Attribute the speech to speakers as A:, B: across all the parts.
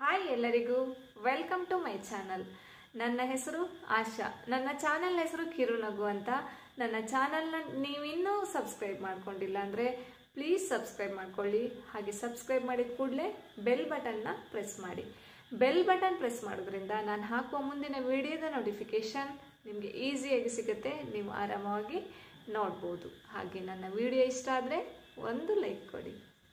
A: hi ಎಲ್ಲರಿಗೂ welcome to my channel ನನ್ನ ಹೆಸರು ಆಶಾ ನನ್ನ ಚಾನಲ್ ಹೆಸರು ಕಿರುನಗು ಅಂತ ನನ್ನ ಚಾನಲ್ನ ನೀವಿನ್ನೂ ಸಬ್ಸ್ಕ್ರೈಬ್ ಮಾಡ್ಕೊಂಡಿಲ್ಲ ಅಂದರೆ ಪ್ಲೀಸ್ ಸಬ್ಸ್ಕ್ರೈಬ್ ಮಾಡ್ಕೊಳ್ಳಿ ಹಾಗೆ ಸಬ್ಸ್ಕ್ರೈಬ್ ಮಾಡಿದ ಕೂಡಲೇ ಬೆಲ್ ಬಟನ್ನ ಪ್ರೆಸ್ ಮಾಡಿ ಬೆಲ್ ಬಟನ್ ಪ್ರೆಸ್ ಮಾಡೋದ್ರಿಂದ ನಾನು ಹಾಕುವ ಮುಂದಿನ ವಿಡಿಯೋದ ನೋಟಿಫಿಕೇಶನ್ ನಿಮಗೆ ಈಸಿಯಾಗಿ ಸಿಗುತ್ತೆ ನೀವು ಆರಾಮವಾಗಿ ನೋಡ್ಬೋದು ಹಾಗೆ ನನ್ನ ವಿಡಿಯೋ ಇಷ್ಟ ಆದರೆ ಒಂದು ಲೈಕ್ ಕೊಡಿ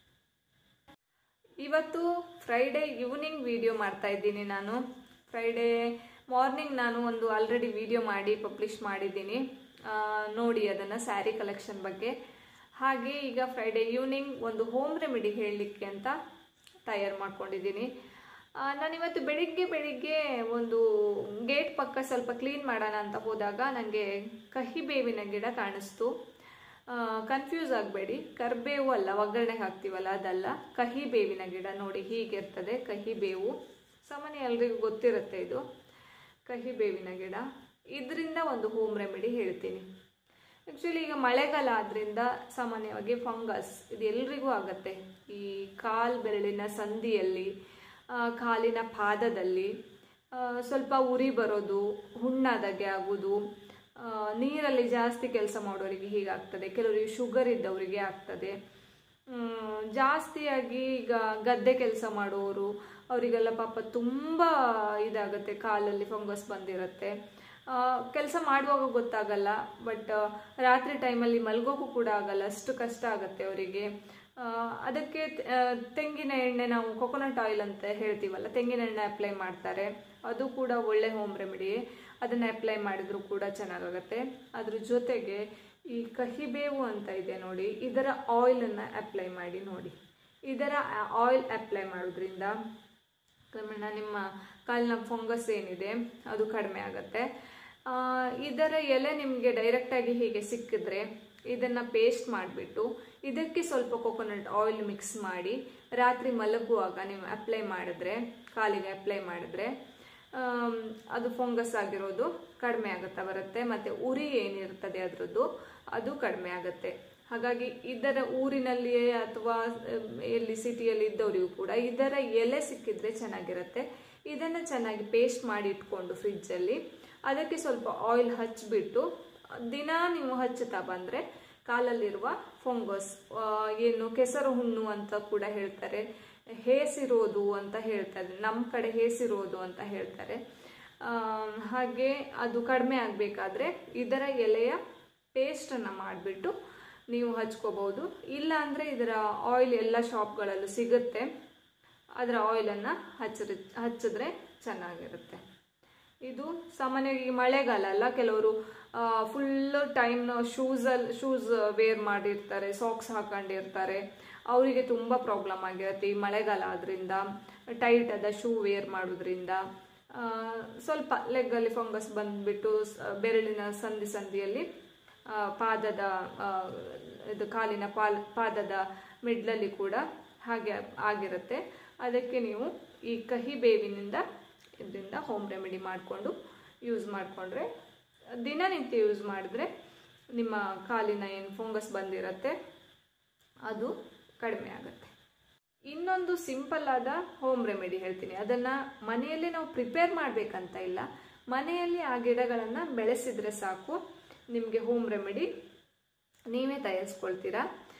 A: ಇವತ್ತು ಫ್ರೈಡೇ ಈವ್ನಿಂಗ್ ವಿಡಿಯೋ ಮಾಡ್ತಾ ಇದ್ದೀನಿ ನಾನು ಫ್ರೈಡೇ ಮಾರ್ನಿಂಗ್ ನಾನು ಒಂದು ಆಲ್ರೆಡಿ ವಿಡಿಯೋ ಮಾಡಿ ಪಬ್ಲಿಷ್ ಮಾಡಿದ್ದೀನಿ ಆ, ನೋಡಿ ಅದನ್ನು ಸ್ಯಾರಿ ಕಲೆಕ್ಷನ್ ಬಗ್ಗೆ ಹಾಗೆ ಈಗ ಫ್ರೈಡೇ ಈವ್ನಿಂಗ್ ಒಂದು ಹೋಮ್ ರೆಮಿಡಿ ಹೇಳಲಿಕ್ಕೆ ಅಂತ ತಯಾರು ಮಾಡ್ಕೊಂಡಿದ್ದೀನಿ ನಾನಿವತ್ತು ಬೆಳಿಗ್ಗೆ ಬೆಳಿಗ್ಗೆ ಒಂದು ಗೇಟ್ ಪಕ್ಕ ಸ್ವಲ್ಪ ಕ್ಲೀನ್ ಮಾಡೋಣ ಅಂತ ಹೋದಾಗ ನನಗೆ ಕಹಿ ಬೇವಿನ ಗಿಡ ಕಾಣಿಸ್ತು ಕನ್ಫ್ಯೂಸ್ ಆಗಬೇಡಿ ಕರ್ಬೇವು ಅಲ್ಲ ಒಗ್ಗರಣೆಗೆ ಹಾಕ್ತೀವಲ್ಲ ಅದಲ್ಲ ಕಹಿ ಬೇವಿನ ಗಿಡ ನೋಡಿ ಹೀಗಿರ್ತದೆ ಕಹಿ ಬೇವು ಸಾಮಾನ್ಯ ಎಲ್ರಿಗೂ ಗೊತ್ತಿರುತ್ತೆ ಇದು ಕಹಿ ಬೇವಿನ ಗಿಡ ಇದರಿಂದ ಒಂದು ಹೋಮ್ ರೆಮಿಡಿ ಹೇಳ್ತೀನಿ ಆ್ಯಕ್ಚುಲಿ ಈಗ ಮಳೆಗಾಲ ಆದ್ರಿಂದ ಸಾಮಾನ್ಯವಾಗಿ ಫಂಗಸ್ ಇದು ಎಲ್ರಿಗೂ ಆಗುತ್ತೆ ಈ ಕಾಲ್ ಬೆರಳಿನ ಸಂದಿಯಲ್ಲಿ ಆ, ಕಾಲಿನ ಪಾದದಲ್ಲಿ ಆ, ಸ್ವಲ್ಪ ಉರಿ ಬರೋದು ಹುಣ್ಣಾದಾಗೆ ಆಗೋದು ಆ, ನೀರಲ್ಲಿ ಜಾಸ್ತಿ ಕೆಲಸ ಮಾಡೋರಿಗೆ ಹೀಗಾಗ್ತದೆ ಕೆಲವರಿಗೆ ಶುಗರ್ ಇದ್ದವರಿಗೆ ಆಗ್ತದೆ ಮ್, ಜಾಸ್ತಿಯಾಗಿ ಈಗ ಗದ್ದೆ ಕೆಲಸ ಮಾಡೋರು ಅವರಿಗೆಲ್ಲ ಪಾಪ ತುಂಬ ಇದಾಗುತ್ತೆ ಕಾಲಲ್ಲಿ ಫಂಗಸ್ ಬಂದಿರುತ್ತೆ ಕೆಲಸ ಮಾಡುವಾಗ ಗೊತ್ತಾಗಲ್ಲ ಬಟ್ ರಾತ್ರಿ ಟೈಮಲ್ಲಿ ಮಲ್ಗೋಕ್ಕೂ ಕೂಡ ಆಗಲ್ಲ ಅಷ್ಟು ಕಷ್ಟ ಆಗುತ್ತೆ ಅವರಿಗೆ ಅದಕ್ಕೆ ಆ, ತೆಂಗಿನ ಎಣ್ಣೆ ನಾವು ಕೊಕೊನಟ್ ಆಯಿಲ್ ಅಂತ ಹೇಳ್ತೀವಲ್ಲ ತೆಂಗಿನ ಎಣ್ಣೆ ಅಪ್ಲೈ ಮಾಡ್ತಾರೆ ಅದು ಕೂಡ ಒಳ್ಳೆ ಹೋಮ್ ರೆಮಿಡಿ ಅದನ್ನು ಅಪ್ಲೈ ಮಾಡಿದ್ರು ಕೂಡ ಚೆನ್ನಾಗಾಗತ್ತೆ ಅದ್ರ ಜೊತೆಗೆ ಈ ಕಹಿಬೇವು ಅಂತ ಇದೆ ನೋಡಿ ಇದರ ಆಯಿಲನ್ನು ಅಪ್ಲೈ ಮಾಡಿ ನೋಡಿ ಇದರ ಆಯಿಲ್ ಅಪ್ಲೈ ಮಾಡೋದ್ರಿಂದ ಕ್ರಮೇಣ ನಿಮ್ಮ ಕಾಲಿನ ಫಂಗಸ್ ಏನಿದೆ ಅದು ಕಡಿಮೆ ಆಗುತ್ತೆ ಆ, ಇದರ ಎಲೆ ನಿಮಗೆ ಡೈರೆಕ್ಟಾಗಿ ಹೀಗೆ ಸಿಕ್ಕಿದ್ರೆ ಇದನ್ನು ಪೇಸ್ಟ್ ಮಾಡಿಬಿಟ್ಟು ಇದಕ್ಕೆ ಸ್ವಲ್ಪ ಕೊಕೊನಟ್ ಆಯಿಲ್ ಮಿಕ್ಸ್ ಮಾಡಿ ರಾತ್ರಿ ಮಲಗುವಾಗ ನೀವು ಅಪ್ಲೈ ಮಾಡಿದ್ರೆ ಕಾಲಿಗೆ ಅಪ್ಲೈ ಮಾಡಿದ್ರೆ ಆಮ್, ಅದು ಫಂಗಸ್ ಆಗಿರೋದು ಕಡಿಮೆ ಆಗುತ್ತಾ ಬರುತ್ತೆ ಮತ್ತು ಉರಿ ಏನಿರ್ತದೆ ಅದರದ್ದು ಅದು ಕಡಿಮೆ ಆಗುತ್ತೆ ಹಾಗಾಗಿ ಇದರ ಊರಿನಲ್ಲಿಯೇ ಅಥವಾ ಅಮ್, ಎಲ್ಲಿ ಸಿಟಿಯಲ್ಲಿ ಇದ್ದವರಿಗೂ ಕೂಡ ಇದರ ಎಲೆ ಸಿಕ್ಕಿದ್ರೆ ಚೆನ್ನಾಗಿರುತ್ತೆ ಇದನ್ನು ಚೆನ್ನಾಗಿ ಪೇಸ್ಟ್ ಮಾಡಿ ಇಟ್ಕೊಂಡು ಫ್ರಿಜ್ಜಲ್ಲಿ ಅದಕ್ಕೆ ಸ್ವಲ್ಪ ಆಯಿಲ್ ಹಚ್ಚಿಬಿಟ್ಟು ದಿನ ನೀವು ಹಚ್ಚುತ್ತಾ ಬಂದರೆ ಕಾಲಲ್ಲಿರುವ ಫಂಗಸ್ ಏನು ಕೆಸರು ಹುಣ್ಣು ಅಂತ ಕೂಡ ಹೇಳ್ತಾರೆ ಹೇಸಿರೋದು ಅಂತ ಹೇಳ್ತಾರೆ ನಮ್ಮ ಕಡೆ ಹೇಸಿರೋದು ಅಂತ ಹೇಳ್ತಾರೆ ಆಮ್, ಹಾಗೆ ಅದು ಕಡಿಮೆ ಆಗಬೇಕಾದ್ರೆ ಇದರ ಎಲೆಯ ಪೇಸ್ಟನ್ನು ಮಾಡಿಬಿಟ್ಟು ನೀವು ಹಚ್ಕೋಬಹುದು ಇಲ್ಲ ಅಂದರೆ ಇದರ ಆಯಿಲ್ ಎಲ್ಲ ಶಾಪ್ಗಳಲ್ಲೂ ಸಿಗುತ್ತೆ ಅದರ ಆಯಿಲನ್ನು ಹಚ್ಚಿದ್ರೆ ಹಚ್ಚಿದ್ರೆ ಚೆನ್ನಾಗಿರುತ್ತೆ ಇದು ಸಾಮಾನ್ಯವಾಗಿ ಈಗ ಮಳೆಗಾಲ ಅಲ್ಲ ಕೆಲವರು ಫುಲ್ ಟೈಮ್ ಶೂಸಲ್ಲಿ ಶೂಸ್ ವೇರ್ ಮಾಡಿರ್ತಾರೆ ಸಾಕ್ಸ್ ಹಾಕೊಂಡಿರ್ತಾರೆ ಅವರಿಗೆ ತುಂಬ ಪ್ರಾಬ್ಲಮ್ ಆಗಿರುತ್ತೆ ಈ ಮಳೆಗಾಲ ಆದ್ರಿಂದ ಟೈಟ್ ಆದ ಶೂ ವೇರ್ ಮಾಡೋದ್ರಿಂದ ಆ, ಸ್ವಲ್ಪ ಲೆಗ್ಗಲ್ಲಿ ಫಂಗಸ್ ಬಂದ್ಬಿಟ್ಟು ಸ- ಬೆರಳಿನ ಸಂಧಿ ಸಂಧಿಯಲ್ಲಿ ಆ, ಪಾದದ ಆ, ಇದು ಕಾಲಿನ ಪಾಲ್ ಪಾದದ ಮಿಡ್ಲಲ್ಲಿ ಕೂಡ ಹಾಗೆ ಆಗಿರುತ್ತೆ ಅದಕ್ಕೆ ನೀವು ಈ ಕಹಿ ಬೇವಿನಿಂದ ಇದರಿಂದ ಹೋಮ್ ರೆಮಿಡಿ ಮಾಡಿಕೊಂಡು ಯೂಸ್ ಮಾಡಿಕೊಂಡ್ರೆ ದಿನನಿತ್ಯ ಯೂಸ್ ಮಾಡಿದ್ರೆ ನಿಮ್ಮ ಕಾಲಿನ ಏನು ಫಂಗಸ್ ಬಂದಿರತ್ತೆ ಅದು ಕಡಿಮೆ ಆಗುತ್ತೆ ಇನ್ನೊಂದು ಸಿಂಪಲ್ ಆದ ಹೋಮ್ ರೆಮಿಡಿ ಹೇಳ್ತೀನಿ ಅದನ್ನು ಮನೆಯಲ್ಲೇ ನಾವು ಪ್ರಿಪೇರ್ ಮಾಡಬೇಕಂತ ಇಲ್ಲ ಮನೆಯಲ್ಲಿ ಆ ಗಿಡಗಳನ್ನು ಬೆಳೆಸಿದ್ರೆ ಸಾಕು ನಿಮಗೆ ಹೋಮ್ ರೆಮಿಡಿ ನೀವೇ ತಯಾರಿಸ್ಕೊಳ್ತೀರಾ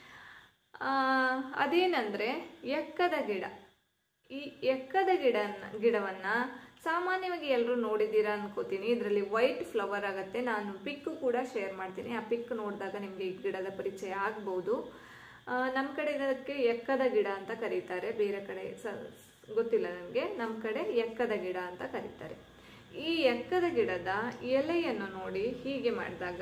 A: ಆ, ಅದೇನಂದ್ರೆ ಎಕ್ಕದ ಗಿಡ ಈ ಎಕ್ಕದ ಗಿಡ ಗಿಡವನ್ನ ಸಾಮಾನ್ಯವಾಗಿ ಎಲ್ಲರೂ ನೋಡಿದ್ದೀರಾ ಅನ್ಕೋತೀನಿ ಇದರಲ್ಲಿ ವೈಟ್ ಫ್ಲವರ್ ಆಗುತ್ತೆ ನಾನು ಪಿಕ್ ಕೂಡ ಶೇರ್ ಮಾಡ್ತೀನಿ ಆ ಪಿಕ್ ನೋಡಿದಾಗ ನಿಮಗೆ ಈ ಗಿಡದ ಪರಿಚಯ ಆಗ್ಬೋದು ನಮ್ಮ ಕಡೆ ಇದಕ್ಕೆ ಎಕ್ಕದ ಗಿಡ ಅಂತ ಕರೀತಾರೆ ಬೇರೆ ಕಡೆ ಸ ಗೊತ್ತಿಲ್ಲ ನನಗೆ ನಮ್ಮ ಕಡೆ ಎಕ್ಕದ ಗಿಡ ಅಂತ ಕರೀತಾರೆ ಈ ಎಕ್ಕದ ಗಿಡದ ಎಲೆಯನ್ನು ನೋಡಿ ಹೀಗೆ ಮಾಡಿದಾಗ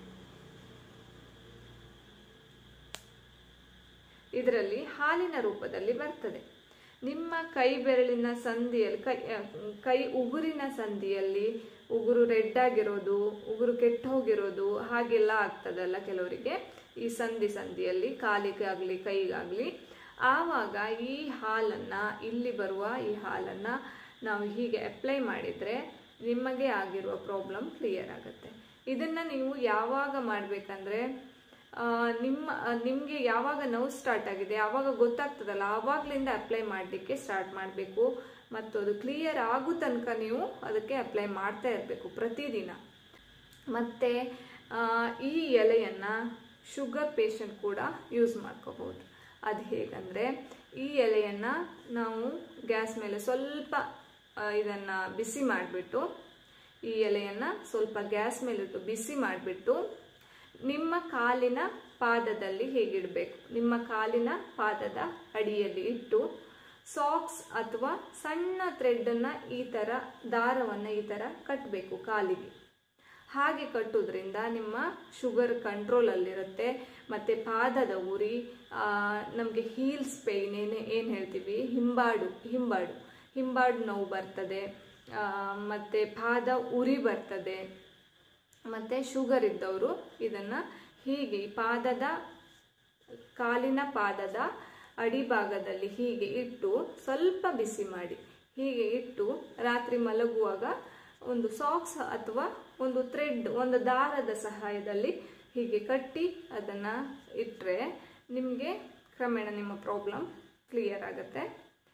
A: ಇದರಲ್ಲಿ ಹಾಲಿನ ರೂಪದಲ್ಲಿ ಬರ್ತದೆ ನಿಮ್ಮ ಕೈ ಬೆರಳಿನ ಸಂಧಿಯಲ್ಲಿ ಕೈ ಆ, ಕೈ ಉಗುರಿನ ಸಂಧಿಯಲ್ಲಿ ಉಗುರು ರೆಡ್ ಆಗಿರೋದು ಉಗುರು ಕೆಟ್ಟು ಹೋಗಿರೋದು ಹಾಗೆಲ್ಲ ಆಗ್ತದಲ್ಲ ಕೆಲವರಿಗೆ ಈ ಸಂಧಿ ಸಂಧಿಯಲ್ಲಿ ಕಾಲಿಗಾಗಲಿ ಕೈಗಾಗಲಿ ಆವಾಗ ಈ ಹಾಲನ್ನು ಇಲ್ಲಿ ಬರುವ ಈ ಹಾಲನ್ನು ನಾವು ಹೀಗೆ ಅಪ್ಲೈ ಮಾಡಿದರೆ ನಿಮಗೆ ಆಗಿರುವ ಪ್ರಾಬ್ಲಮ್ ಕ್ಲಿಯರ್ ಆಗುತ್ತೆ ಇದನ್ನು ನೀವು ಯಾವಾಗ ಮಾಡಬೇಕಂದ್ರೆ ಆ, ನಿಮ್ಮ ನಿಮಗೆ ಯಾವಾಗ ನೋವು ಸ್ಟಾರ್ಟ್ ಆಗಿದೆ ಯಾವಾಗ ಗೊತ್ತಾಗ್ತದಲ್ಲ ಆವಾಗಲಿಂದ ಅಪ್ಲೈ ಮಾಡಲಿಕ್ಕೆ ಸ್ಟಾರ್ಟ್ ಮಾಡಬೇಕು ಮತ್ತು ಅದು ಕ್ಲಿಯರ್ ಆಗೋ ತನಕ ನೀವು ಅದಕ್ಕೆ ಅಪ್ಲೈ ಮಾಡ್ತಾ ಇರಬೇಕು ಪ್ರತಿದಿನ ಮತ್ತು ಈ ಎಲೆಯನ್ನು ಶುಗರ್ ಪೇಷಂಟ್ ಕೂಡ ಯೂಸ್ ಮಾಡ್ಕೋಬೋದು ಅದು ಹೇಗಂದರೆ ಈ ಎಲೆಯನ್ನು ನಾವು ಗ್ಯಾಸ್ ಮೇಲೆ ಸ್ವಲ್ಪ ಇದನ್ನು ಬಿಸಿ ಮಾಡಿಬಿಟ್ಟು ಈ ಎಲೆಯನ್ನು ಸ್ವಲ್ಪ ಗ್ಯಾಸ್ ಮೇಲಿಟ್ಟು ಬಿಸಿ ಮಾಡಿಬಿಟ್ಟು ನಿಮ್ಮ ಕಾಲಿನ ಪಾದದಲ್ಲಿ ಹೇಗಿಡಬೇಕು ನಿಮ್ಮ ಕಾಲಿನ ಪಾದದ ಅಡಿಯಲ್ಲಿ ಇಟ್ಟು ಸಾಕ್ಸ್ ಅಥವಾ ಸಣ್ಣ ಥ್ರೆಡ್ಡನ್ನು ಈ ಥರ ದಾರವನ್ನು ಈ ಥರ ಕಟ್ಟಬೇಕು ಕಾಲಿಗೆ ಹಾಗೆ ಕಟ್ಟೋದ್ರಿಂದ ನಿಮ್ಮ ಶುಗರ್ ಕಂಟ್ರೋಲಲ್ಲಿರುತ್ತೆ ಮತ್ತು ಪಾದದ ಉರಿ ನಮಗೆ ಹೀಲ್ಸ್ ಪೇಯ್ನ್ ಏನು ಏನು ಹೇಳ್ತೀವಿ ಹಿಂಬಾಡು ಹಿಂಬಾಡು ಹಿಂಬಾಡು ನೋವು ಬರ್ತದೆ ಮತ್ತು ಪಾದ ಉರಿ ಬರ್ತದೆ ಮತ್ತು ಶುಗರ್ ಇದ್ದವರು ಇದನ್ನು ಹೀಗೆ ಈ ಪಾದದ ಕಾಲಿನ ಪಾದದ ಅಡಿಭಾಗದಲ್ಲಿ ಹೀಗೆ ಇಟ್ಟು ಸ್ವಲ್ಪ ಬಿಸಿ ಮಾಡಿ ಹೀಗೆ ಇಟ್ಟು ರಾತ್ರಿ ಮಲಗುವಾಗ ಒಂದು ಸಾಕ್ಸ್ ಅಥವಾ ಒಂದು ಥ್ರೆಡ್ ಒಂದು ದಾರದ ಸಹಾಯದಲ್ಲಿ ಹೀಗೆ ಕಟ್ಟಿ ಅದನ್ನು ಇಟ್ಟರೆ ನಿಮಗೆ ಕ್ರಮೇಣ ನಿಮ್ಮ ಪ್ರಾಬ್ಲಮ್ ಕ್ಲಿಯರ್ ಆಗುತ್ತೆ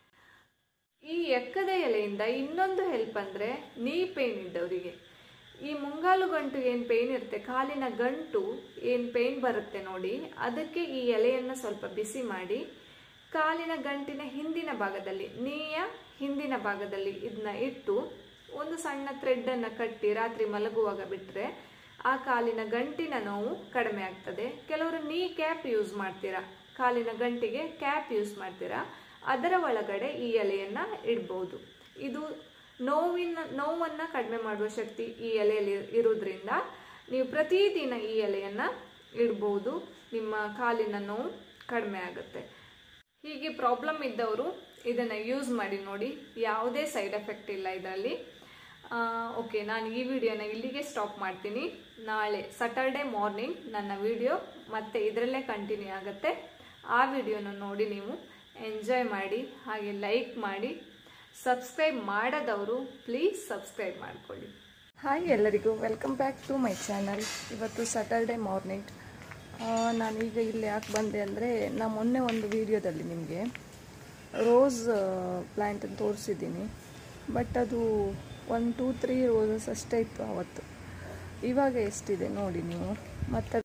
A: ಈ ಎಕ್ಕದ ಎಲೆಯಿಂದ ಇನ್ನೊಂದು ಹೆಲ್ಪ್ ಅಂದರೆ ನೀ ಪೇಯ್ನ್ ಇದ್ದವರಿಗೆ ಈ ಮುಂಗಾಲು ಗಂಟು ಏನು ಪೇಯ್ನ್ ಇರುತ್ತೆ ಕಾಲಿನ ಗಂಟು ಏನು ಪೇಯ್ನ್ ಬರುತ್ತೆ ನೋಡಿ ಅದಕ್ಕೆ ಈ ಎಲೆಯನ್ನು ಸ್ವಲ್ಪ ಬಿಸಿ ಮಾಡಿ ಕಾಲಿನ ಗಂಟಿನ ಹಿಂದಿನ ಭಾಗದಲ್ಲಿ ನೀಯ ಹಿಂದಿನ ಭಾಗದಲ್ಲಿ ಇದನ್ನ ಇಟ್ಟು ಒಂದು ಸಣ್ಣ ಥ್ರೆಡ್ಡನ್ನು ಕಟ್ಟಿ ರಾತ್ರಿ ಮಲಗುವಾಗ ಬಿಟ್ಟರೆ ಆ ಕಾಲಿನ ಗಂಟಿನ ನೋವು ಕಡಿಮೆ ಆಗ್ತದೆ ಕೆಲವರು ನೀ ಕ್ಯಾಪ್ ಯೂಸ್ ಮಾಡ್ತೀರಾ ಕಾಲಿನ ಗಂಟಿಗೆ ಕ್ಯಾಪ್ ಯೂಸ್ ಮಾಡ್ತೀರಾ ಅದರ ಒಳಗಡೆ ಈ ಎಲೆಯನ್ನು ಇಡ್ಬೋದು ಇದು ನೋವಿನ ನೋವನ್ನು ಕಡಿಮೆ ಮಾಡುವ ಶಕ್ತಿ ಈ ಎಲೆಯಲ್ಲಿ ಇರೋದ್ರಿಂದ ನೀವು ಪ್ರತಿದಿನ ಈ ಎಲೆಯನ್ನು ಇಡ್ಬೋದು ನಿಮ್ಮ ಕಾಲಿನ ನೋವು ಕಡಿಮೆ ಆಗುತ್ತೆ ಹೀಗೆ ಪ್ರಾಬ್ಲಮ್ ಇದ್ದವರು ಇದನ್ನು ಯೂಸ್ ಮಾಡಿ ನೋಡಿ ಯಾವುದೇ ಸೈಡ್ ಎಫೆಕ್ಟ್ ಇಲ್ಲ ಇದರಲ್ಲಿ ಓಕೆ ನಾನು ಈ ವಿಡಿಯೋನ ಇಲ್ಲಿಗೆ ಸ್ಟಾಪ್ ಮಾಡ್ತೀನಿ ನಾಳೆ ಸಟರ್ಡೆ ಮಾರ್ನಿಂಗ್ ನನ್ನ ವಿಡಿಯೋ ಮತ್ತೆ ಇದರಲ್ಲೇ ಕಂಟಿನ್ಯೂ ಆಗುತ್ತೆ ಆ ವಿಡಿಯೋನ ನೋಡಿ ನೀವು ಎಂಜಾಯ್ ಮಾಡಿ ಹಾಗೆ ಲೈಕ್ ಮಾಡಿ ಸಬ್ಸ್ಕ್ರೈಬ್ ಮಾಡದವರು ಪ್ಲೀಸ್ ಸಬ್ಸ್ಕ್ರೈಬ್ ಮಾಡಿಕೊಳ್ಳಿ
B: ಹಾಯ್ ಎಲ್ಲರಿಗೂ welcome back to my channel ಇವತ್ತು ಸ್ಯಾಟರ್ಡೆ ಮಾರ್ನಿಂಗ್ ನಾನೀಗ ಇಲ್ಲಿ ಯಾಕೆ ಬಂದೆ ಅಂದರೆ ನಾ ಮೊನ್ನೆ ಒಂದು ವಿಡಿಯೋದಲ್ಲಿ ನಿಮಗೆ ರೋಸ್ ಪ್ಲ್ಯಾಂಟನ್ನು ತೋರಿಸಿದ್ದೀನಿ ಬಟ್ ಅದು ಒನ್ ಟೂ ತ್ರೀ ರೋಸಸ್ ಅಷ್ಟೇ ಇತ್ತು ಆವತ್ತು ಇವಾಗ ಎಷ್ಟಿದೆ ನೋಡಿ ನೀವು ಮತ್ತು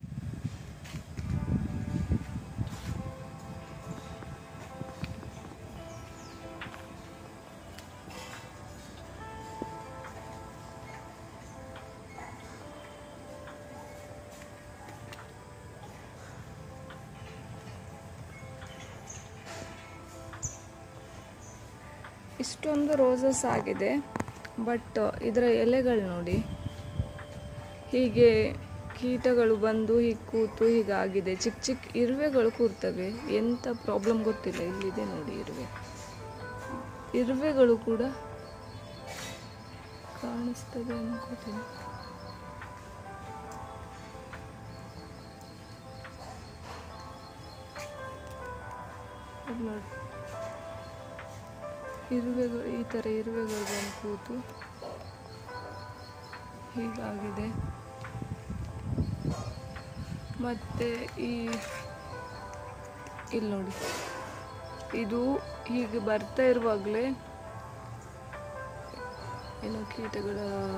B: ಇಷ್ಟೊಂದು ರೋಸಸ್ ಆಗಿದೆ ಬಟ್ ಇದರ ಎಲೆಗಳು ನೋಡಿ ಹೀಗೆ ಕೀಟಗಳು ಬಂದು ಹೀಗೆ ಕೂತು ಹೀಗಾಗಿದೆ ಚಿಕ್ಕ ಚಿಕ್ಕ ಇರುವೆಗಳು ಕೂರ್ತವೆ ಎಂಥ ಪ್ರಾಬ್ಲಮ್ ಗೊತ್ತಿಲ್ಲ ಇಲ್ಲಿದೆ ನೋಡಿ ಇರುವೆ ಇರುವೆಗಳು ಕೂಡ ಕಾಣಿಸ್ತದೆ ಅನ್ಕೋತೀನಿ ಇದ್ ನೋಡಿ ಇರುವೆಗಳು ಈ ಥರ ಇರುವೆಗಳು ಬಂದು ಕೂತು ಹೀಗಾಗಿದೆ ಮತ್ತು ಈ ಇಲ್ಲಿ ನೋಡಿ ಇದು ಹೀಗೆ ಬರ್ತಾ ಇರುವಾಗಲೇ ಏನೋ ಕೀಟಗಳ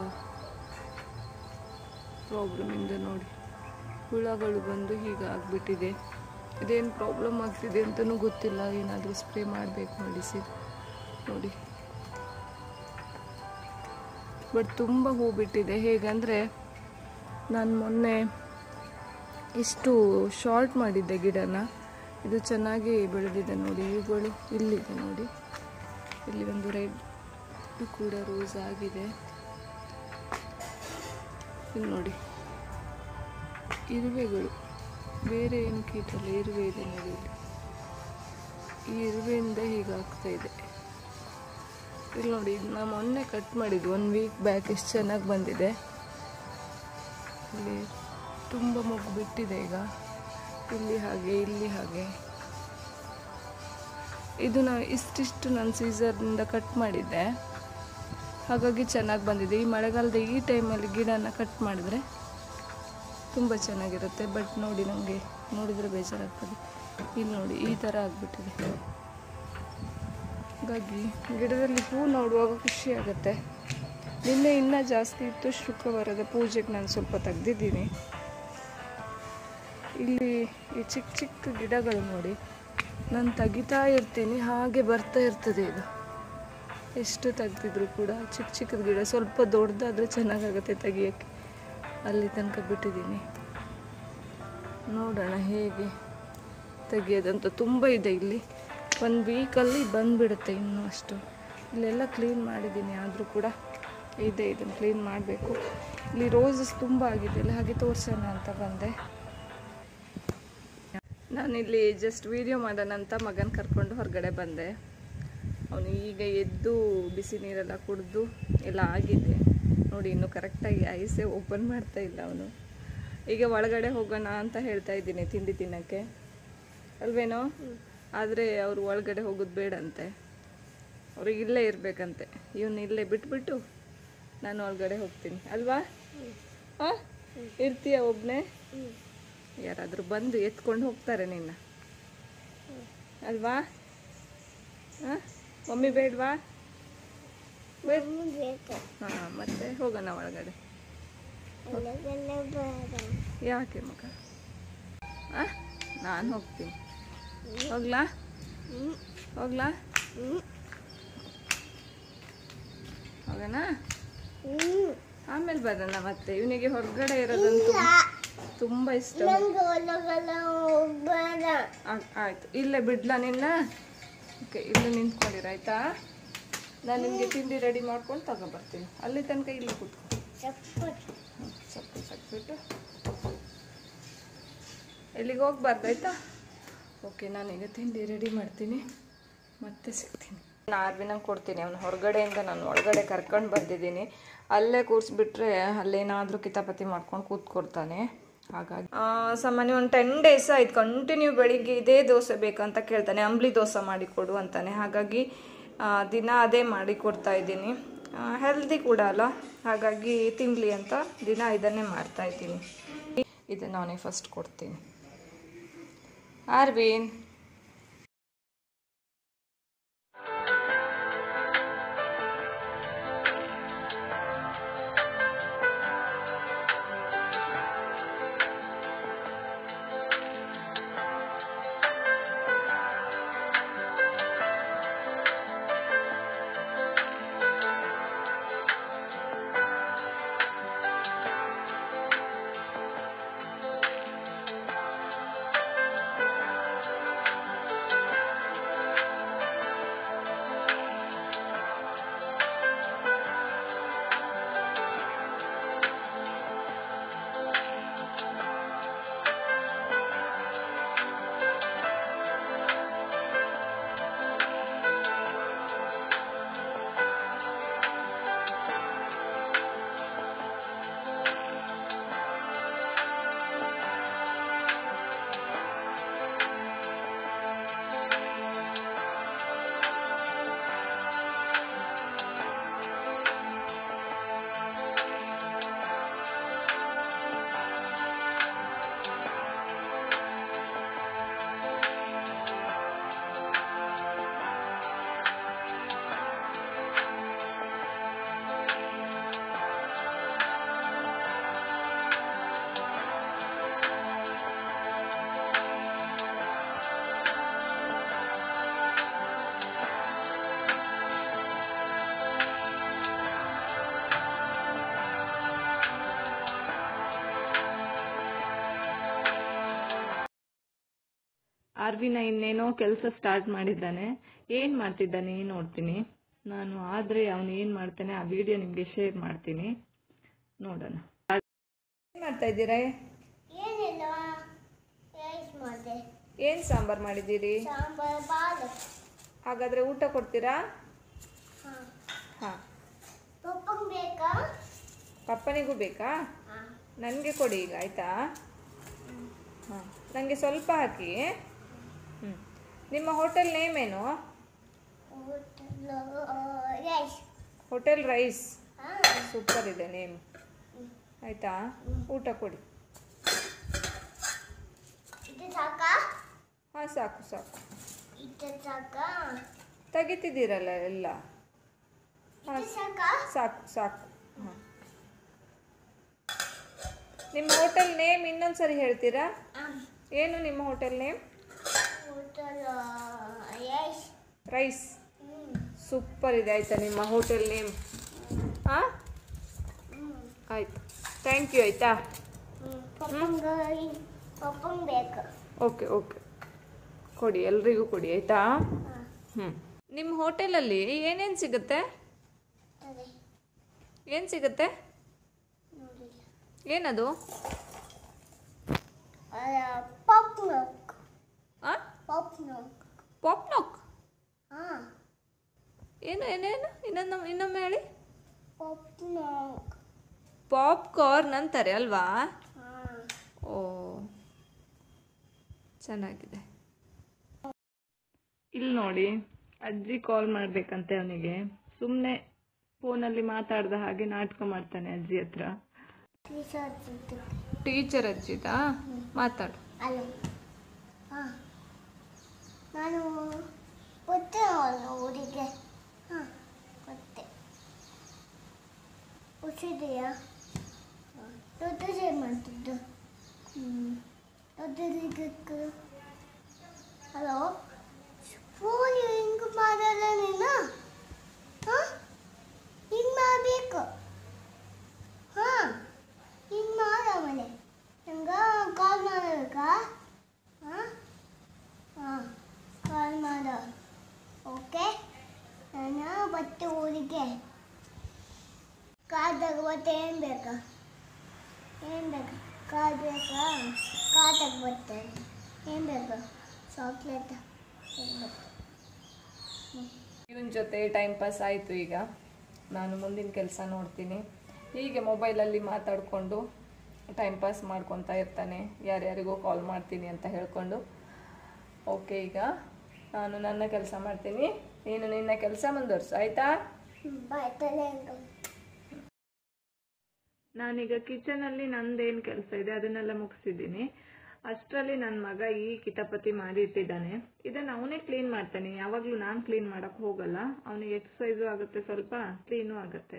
B: ಪ್ರಾಬ್ಲಮಿಂದ ನೋಡಿ ಹುಳಗಳು ಬಂದು ಹೀಗೆ ಆಗ್ಬಿಟ್ಟಿದೆ ಇದೇನು ಪ್ರಾಬ್ಲಮ್ ಆಗ್ತಿದೆ ಅಂತಲೂ ಗೊತ್ತಿಲ್ಲ ಏನಾದರೂ ಸ್ಪ್ರೇ ಮಾಡಬೇಕು ಮೆಡಿಸಿನ್ ನೋಡಿ ಬಟ್ ತುಂಬ ಹೂ ಬಿಟ್ಟಿದೆ ಹೇಗಂದರೆ ನಾನು ಮೊನ್ನೆ ಇಷ್ಟು ಶಾರ್ಟ್ ಮಾಡಿದ್ದೆ ಗಿಡನ ಇದು ಚೆನ್ನಾಗಿ ಬೆಳೆದಿದೆ ನೋಡಿ ಇವುಗಳು ಇಲ್ಲಿದೆ ನೋಡಿ ಇಲ್ಲಿ ಒಂದು ರೆಡ್ ಕೂಡ ರೋಸ್ ಆಗಿದೆ ಇಲ್ಲಿ ನೋಡಿ ಇರುವೆಗಳು ಬೇರೆ ಏನು ಕೀಟ ಇಲ್ಲ ಇರುವೆ ಇದೆ ನೋಡಿ ಇಲ್ಲಿ ಈ ಇರುವೆಯಿಂದ ಹೀಗಾಗ್ತಾ ಇದೆ ಇಲ್ಲಿ ನೋಡಿ ಇದನ್ನ ಮೊನ್ನೆ ಕಟ್ ಮಾಡಿದ್ದು ಒನ್ ವೀಕ್ ಬ್ಯಾಕ್ ಎಷ್ಟು ಚೆನ್ನಾಗಿ ಬಂದಿದೆ ಇಲ್ಲಿ ತುಂಬ ಮೊಗ್ಗು ಬಿಟ್ಟಿದೆ ಈಗ ಇಲ್ಲಿ ಹಾಗೆ ಇಲ್ಲಿ ಹಾಗೆ ಇದು ನಾನು ಇಷ್ಟಿಷ್ಟು ನಾನು ಸೀಸರ್ನಿಂದ ಕಟ್ ಮಾಡಿದ್ದೆ ಹಾಗಾಗಿ ಚೆನ್ನಾಗಿ ಬಂದಿದೆ ಈ ಮಳೆಗಾಲದ ಈ ಟೈಮಲ್ಲಿ ಗಿಡನ ಕಟ್ ಮಾಡಿದ್ರೆ ತುಂಬ ಚೆನ್ನಾಗಿರುತ್ತೆ ಬಟ್ ನೋಡಿ ನನಗೆ ನೋಡಿದರೆ ಬೇಜಾರಾಗ್ತದೆ ಇಲ್ಲಿ ನೋಡಿ ಈ ಥರ ಆಗಿಬಿಟ್ಟಿದೆ ಹಾಗಾಗಿ ಗಿಡದಲ್ಲಿ ಹೂ ನೋಡುವಾಗ ಖುಷಿ ಆಗುತ್ತೆ ನಿನ್ನೆ ಇನ್ನೂ ಜಾಸ್ತಿ ಇತ್ತು ಶುಕ್ರವಾರದ ಪೂಜೆಗೆ ನಾನು ಸ್ವಲ್ಪ ತೆಗ್ದಿದ್ದೀನಿ ಇಲ್ಲಿ ಈ ಚಿಕ್ಕ ಚಿಕ್ಕ ಗಿಡಗಳು ನೋಡಿ ನಾನು ತೆಗಿತಾ ಇರ್ತೀನಿ ಹಾಗೆ ಬರ್ತಾ ಇರ್ತದೆ ಇದು ಎಷ್ಟು ತೆಗ್ದಿದ್ರು ಕೂಡ ಚಿಕ್ಕ ಚಿಕ್ಕದ ಗಿಡ ಸ್ವಲ್ಪ ದೊಡ್ಡದಾದರೆ ಚೆನ್ನಾಗಾಗುತ್ತೆ ತೆಗಿಯೋಕ್ಕೆ ಅಲ್ಲಿ ತನಕ ಬಿಟ್ಟಿದ್ದೀನಿ ನೋಡೋಣ ಹೇಗೆ ತೆಗಿಯೋದಂತ ತುಂಬ ಇದೆ ಇಲ್ಲಿ ಒಂದು ವೀಕಲ್ಲಿ ಬಂದುಬಿಡುತ್ತೆ ಇನ್ನೂ ಅಷ್ಟು ಇಲ್ಲೆಲ್ಲ ಕ್ಲೀನ್ ಮಾಡಿದ್ದೀನಿ ಆದರೂ ಕೂಡ ಇದೆ ಇದನ್ನು ಕ್ಲೀನ್ ಮಾಡಬೇಕು ಇಲ್ಲಿ ರೋಸಸ್ ತುಂಬ ಆಗಿದೆಯಲ್ಲ ಹಾಗೆ ತೋರಿಸೋಣ ಅಂತ ಬಂದೆ ನಾನಿಲ್ಲಿ ಜಸ್ಟ್ ವಿಡಿಯೋ ಮಾಡೋಣ ಅಂತ ಮಗನ ಕರ್ಕೊಂಡು ಹೊರಗಡೆ ಬಂದೆ ಅವನು ಈಗ ಎದ್ದು ಬಿಸಿ ನೀರೆಲ್ಲ ಕುಡಿದು ಎಲ್ಲ ಆಗಿದೆ ನೋಡಿ ಇನ್ನು ಕರೆಕ್ಟಾಗಿ ಐಸೇ ಓಪನ್ ಮಾಡ್ತಾ ಇಲ್ಲ ಅವನು ಈಗ ಒಳಗಡೆ ಹೋಗೋಣ ಅಂತ ಹೇಳ್ತಾ ಇದ್ದೀನಿ ತಿಂಡಿ ತಿನ್ನೋಕ್ಕೆ ಅಲ್ವೇನೋ ಆದರೆ ಅವರು ಒಳಗಡೆ ಹೋಗೋದು ಬೇಡಂತೆ ಅವ್ರಿಗೆ ಇಲ್ಲೇ ಇರಬೇಕಂತೆ ಇವನು ಇಲ್ಲೇ ಬಿಟ್ಬಿಟ್ಟು ನಾನು ಒಳಗಡೆ ಹೋಗ್ತೀನಿ ಅಲ್ವಾ ಹಾಂ ಇರ್ತೀಯ ಒಬ್ಬನೇ ಯಾರಾದರೂ ಬಂದು ಎತ್ಕೊಂಡು ಹೋಗ್ತಾರೆ ನಿನ್ನ ಅಲ್ವಾ ಹಾಂ ಮಮ್ಮಿ ಬೇಡವಾ ಹಾಂ ಮತ್ತೆ ಹೋಗೋಣ ಒಳಗಡೆ ಯಾಕೆ ಮಗ ಆ ನಾನು ಹೋಗ್ತೀನಿ ಹೋಗ್ಲಾ ಹೋಗ್ಲಾ ಹೋಗೋಣ ಆಮೇಲೆ ಬರೋಣ ಮತ್ತೆ ಇವನಿಗೆ ಹೊರಗಡೆ ಇರೋದಂತೂ ತುಂಬ ಇಷ್ಟ ಆ- ಆಯ್ತು ಇಲ್ಲೇ ಬಿಡ್ಲಾ ನಿನ್ನ ಓಕೆ ಇಲ್ಲೇ ನಿಂತ್ಕೊಂಡಿರ ಆಯ್ತಾ ನಾನು ನಿಮಗೆ ತಿಂಡಿ ರೆಡಿ ಮಾಡ್ಕೊಂಡು ತಗೊಬರ್ತೀನಿ ಅಲ್ಲಿ ತನಕ ಇಲ್ಲಿ ಕೂತ್ಕೊ ಹ್ಮ್, ಚಪ್ಪಲಿ ತೆಗ್ದ್ಬಿಟ್ಟು ಎಲ್ಲಿಗೆ ಹೋಗ್ಬಾರ್ದು ಆಯ್ತಾ ಓಕೆ ನಾನೀಗ ತಿಂಡಿ ರೆಡಿ ಮಾಡ್ತೀನಿ ಮತ್ತೆ ಸಿಗ್ತೀನಿ ನಾನು ಆರ್ವಿನಂಗೆ ಕೊಡ್ತೀನಿ ಅವ್ನು ಹೊರಗಡೆಯಿಂದ ನಾನು ಒಳಗಡೆ ಕರ್ಕೊಂಡು ಬಂದಿದ್ದೀನಿ ಅಲ್ಲೇ ಕೂರಿಸ್ಬಿಟ್ರೆ ಅಲ್ಲೇನಾದರೂ ಕಿತಾಪತಿ ಮಾಡ್ಕೊಂಡು ಕೂತ್ಕೊಡ್ತಾನೆ ಹಾಗಾಗಿ ಆ, ಸಾಮಾನ್ಯ ಒಂದು ಟೆನ್ ಡೇಸ್ ಆಯ್ತು ಕಂಟಿನ್ಯೂ ಬೆಳಿಗ್ಗೆ ಇದೇ ದೋಸೆ ಬೇಕಂತ ಕೇಳ್ತಾನೆ ಅಂಬ್ಲಿ ದೋಸೆ ಮಾಡಿ ಕೊಡು ಅಂತಾನೆ ಹಾಗಾಗಿ ಆ, ದಿನ ಅದೇ ಮಾಡಿ ಕೊಡ್ತಾ ಇದ್ದೀನಿ ಹೆಲ್ದಿ ಕೂಡ ಅಲ್ಲ ಹಾಗಾಗಿ ತಿನ್ನಲಿ ಅಂತ ದಿನ ಇದನ್ನೇ ಮಾಡ್ತಾ ಇದ್ದೀನಿ ಇದನ್ನು ನಾನೇ ಫಸ್ಟ್ ಕೊಡ್ತೀನಿ ಆರ್ವಿನ್ ಆರ್ವಿನ ಇನ್ನೇನೋ ಕೆಲಸ ಸ್ಟಾರ್ಟ್ ಮಾಡಿದ್ದಾನೆ ಏನು ಮಾಡ್ತಿದ್ದಾನೆ ನೋಡ್ತೀನಿ ನಾನು ಆದರೆ ಅವನು ಏನು ಮಾಡ್ತಾನೆ ಆ ವಿಡಿಯೋ ನಿಮಗೆ ಶೇರ್ ಮಾಡ್ತೀನಿ ನೋಡೋಣ ಏನು ಮಾಡ್ತಾ ಇದ್ದೀರಾ
C: ಏನಿಲ್ಲ ರೈಸ್ ಮಾಡಿದೆ
A: ಏನು ಸಾಂಬಾರು ಮಾಡಿದ್ದೀರಿ
C: ಸಾಂಬಾರ್ ಬಾಳು
A: ಹಾಗಾದರೆ ಊಟ ಕೊಡ್ತೀರಾ
C: ಹಾಂ
A: ಹಾಂ
C: ಪಪ್ಪಂಗೆ ಬೇಕಾ
A: ಪಪ್ಪನಿಗೂ ಬೇಕಾ
C: ಹಾಂ
A: ನನಗೆ ಕೊಡಿ ಈಗ ಆಯಿತಾ ಹಾಂ ನನಗೆ ಸ್ವಲ್ಪ ಹಾಕಿ ಹ್ಞೂ ನಿಮ್ಮ ಹೋಟೆಲ್ ನೇಮ್ ಏನು
C: ರೈಸ್
A: ಹೋಟೆಲ್ ರೈಸ್
C: ಹಾಂ
A: ಸೂಪರ್ ಇದೆ ನೇಮ್ ಆಯಿತಾ ಊಟ ಕೊಡಿ
C: ಇದು ಸಾಕಾ
A: ಹಾಂ ಸಾಕು ಸಾಕು
C: ಇದು ಸಾಕಾ
A: ತೆಗಿತಿದ್ದೀರಲ್ಲ ಎಲ್ಲ ಹಾಂ
C: ಸಾಕಾ
A: ಸಾಕು ಸಾಕು ಹಾಂ ನಿಮ್ಮ ಹೋಟೆಲ್ ನೇಮ್ ಇನ್ನೊಂದು ಸರಿ ಹೇಳ್ತೀರಾ ಏನು ನಿಮ್ಮ hotel name
C: hotel Yash
A: rice
C: ಹ್ಞೂ
A: ಸೂಪರ್ ಇದೆ ಆಯಿತಾ ನಿಮ್ಮ ಹೋಟೆಲ್ ನೇಮ್ ಹಾಂ
C: ಹ್ಞೂ
A: ಆಯಿತು ಥ್ಯಾಂಕ್ ಯು ಆಯಿತಾ
C: ಹ್ಞೂ ಪಪ್ಪಂಗೆ ಪಪ್ಪಂಗೆ ಬೇಕು
A: ಓಕೆ ಓಕೆ ಕೊಡಿ ಎಲ್ರಿಗೂ ಕೊಡಿ ಆಯಿತಾ
C: ಹಾಂ
A: ಹ್ಞೂ ನಿಮ್ಮ ಹೋಟೆಲಲ್ಲಿ ಏನೇನು ಸಿಗುತ್ತೆ
C: ಅದೇ
A: ಏನು ಸಿಗುತ್ತೆ
C: ನೋಡಿಲ್ಲ
A: ಏನದು
C: ಪಾಪ್ ನೋಕ್
A: ಹಾಂ
C: ಪಾಪ್ ನೋಕ್
A: ಪಾಪ್ನಾಕ್
C: ಹಾಂ
A: ಏನು ಏನೇನು ಇನ್ನೊಂದು ಇನ್ನೊಮ್ಮೆ ಹೇಳಿ
C: ಪಾಪ್ ನೋಕ್
A: ಪಾಪ್ಕಾರ್ನ್ ಅಂತಾರೆ ಅಲ್ವಾ
C: ಹಾಂ
A: ಓ ಚೆನ್ನಾಗಿದೆ ಇಲ್ಲಿ ನೋಡಿ ಅಜ್ಜಿ ಕಾಲ್ ಮಾಡ್ಬೇಕಂತೆ ಅವನಿಗೆ ಸುಮ್ಮನೆ ಫೋನಲ್ಲಿ ಮಾತಾಡ್ದ ಹಾಗೆ ನಾಟಕ ಮಾಡ್ತಾನೆ ಅಜ್ಜಿ ಹತ್ರ
C: ಟೀಶರ್ಟ್
A: ಟೀಚರ್ ಅಜ್ಜಿದಾ ಮಾತಾಡು
C: ಅಲ್ಲ ಹಾಂ ನಾನು ಗೊತ್ತೇ ಅವನು ಊರಿಗೆ ಹಾಂ ಗೊತ್ತೇ ಹುಷಿದೆಯಾ ದೊಡ್ಡದೇ ಮಾಡ್ತಿದ್ದು ಹ್ಞೂ ದೊಡ್ಡದಿದ್ದಕ್ಕೆ ಹಲೋ ಫೋನ್ ಹಿಂಗೆ ಮಾಡಲ್ಲ ನೀನು ಹಾಂ ಹಿಂಗೆ ಮಾಡಬೇಕು ಹಾಂ ಹಿಂಗೆ ಮಾಡ ಮನೆ ನಂಗೆ ಕಾಲ್ ಮಾಡಬೇಕಾ ಹಾಂ ಹಾಂ ಕಾಲ್ ಮಾಡ ಓಕೆ ನಾನು ಬತ್ತೆ ಊರಿಗೆ ಕಾದಾಗ ಬತ್ತೆ ಏನು ಬೇಕಾ ಏನು ಬೇಕಾ ಕಾರ್ ಬೇಕಾ ಕಾದಾಗ ಬತ್ತೆ ಏನು ಬೇಕಾ ಚಾಕ್ಲೇಟ್ ಏನು ಬೇಕಾ
A: ಇವನ ಜೊತೆ ಟೈಮ್ ಪಾಸ್ ಆಯಿತು ಈಗ ನಾನು ಮುಂದಿನ ಕೆಲಸ ನೋಡ್ತೀನಿ ಹೀಗೆ ಮೊಬೈಲಲ್ಲಿ ಮಾತಾಡಿಕೊಂಡು ಟೈಮ್ ಪಾಸ್ ಮಾಡ್ಕೊತಾ ಇರ್ತಾನೆ ಯಾರ್ಯಾರಿಗೋ ಕಾಲ್ ಮಾಡ್ತೀನಿ ಅಂತ ಹೇಳ್ಕೊಂಡು ಓಕೆ ಈಗ ನಾನು ನನ್ನ ಕೆಲಸ ಮಾಡ್ತೀನಿ ನೀನು ನಿನ್ನ ಕೆಲಸ ಮುಂದುವರ್ಸು ಆಯಿತಾ
C: ಬಾಯ್ತಲೆ ಅಂಕಲ್
A: ನಾನೀಗ ಕಿಚನಲ್ಲಿ ನಂದೇನು ಕೆಲಸ ಇದೆ ಅದನ್ನೆಲ್ಲ ಮುಗಿಸಿದ್ದೀನಿ ಅಷ್ಟರಲ್ಲಿ ನನ್ನ ಮಗ ಈ ಕಿತಾಪತಿ ಮಾಡಿ ಇಟ್ಟಿದ್ದಾನೆ ಇದನ್ನು ಅವನೇ ಕ್ಲೀನ್ ಮಾಡ್ತಾನೆ ಯಾವಾಗಲೂ ನಾನು ಕ್ಲೀನ್ ಮಾಡಕ್ಕೆ ಹೋಗಲ್ಲ ಅವನಿಗೆ ಎಕ್ಸಸೈಸು ಆಗುತ್ತೆ ಸ್ವಲ್ಪ ಕ್ಲೀನು ಆಗುತ್ತೆ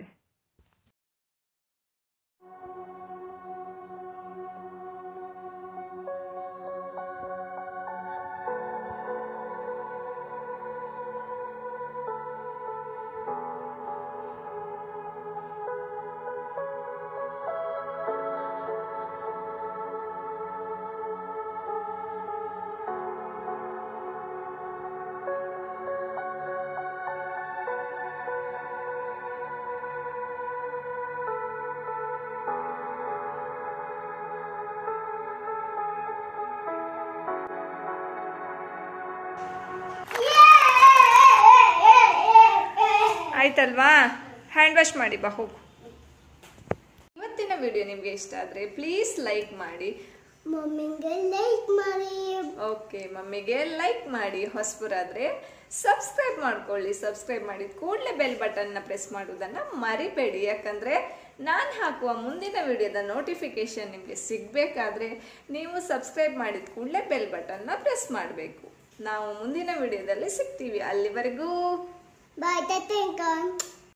A: ಆಯ್ತಲ್ವಾ ಹ್ಯಾಂಡ್ ವಾಶ್ ಮಾಡಿ ಬಾ ಹೋಗು ಇವತ್ತಿನ ವಿಡಿಯೋ ನಿಮಗೆ ಇಷ್ಟ ಆದರೆ ಪ್ಲೀಸ್ ಲೈಕ್ ಮಾಡಿ
C: ಮಮ್ಮಿಗೆ ಲೈಕ್ ಮಾಡಿ
A: ಓಕೆ ಮಮ್ಮಿಗೆ ಲೈಕ್ ಮಾಡಿ ಹೊಸಬರಾದ್ರೆ ಸಬ್ಸ್ಕ್ರೈಬ್ ಮಾಡ್ಕೊಳ್ಳಿ ಸಬ್ಸ್ಕ್ರೈಬ್ ಮಾಡಿದ ಕೂಡಲೇ ಬೆಲ್ ಬಟನ್ನ ಪ್ರೆಸ್ ಮಾಡುವುದನ್ನು ಮರಿಬೇಡಿ ಯಾಕಂದರೆ ನಾನು ಹಾಕುವ ಮುಂದಿನ ವಿಡಿಯೋದ ನೋಟಿಫಿಕೇಶನ್ ನಿಮಗೆ ಸಿಗಬೇಕಾದ್ರೆ ನೀವು ಸಬ್ಸ್ಕ್ರೈಬ್ ಮಾಡಿದ ಕೂಡಲೇ ಬೆಲ್ ಬಟನ್ನ ಪ್ರೆಸ್ ಮಾಡಬೇಕು ನಾವು ಮುಂದಿನ ವಿಡಿಯೋದಲ್ಲಿ ಸಿಗ್ತೀವಿ ಅಲ್ಲಿವರೆಗೂ
C: ಬಾಯ್ ಟೆಂಕನ್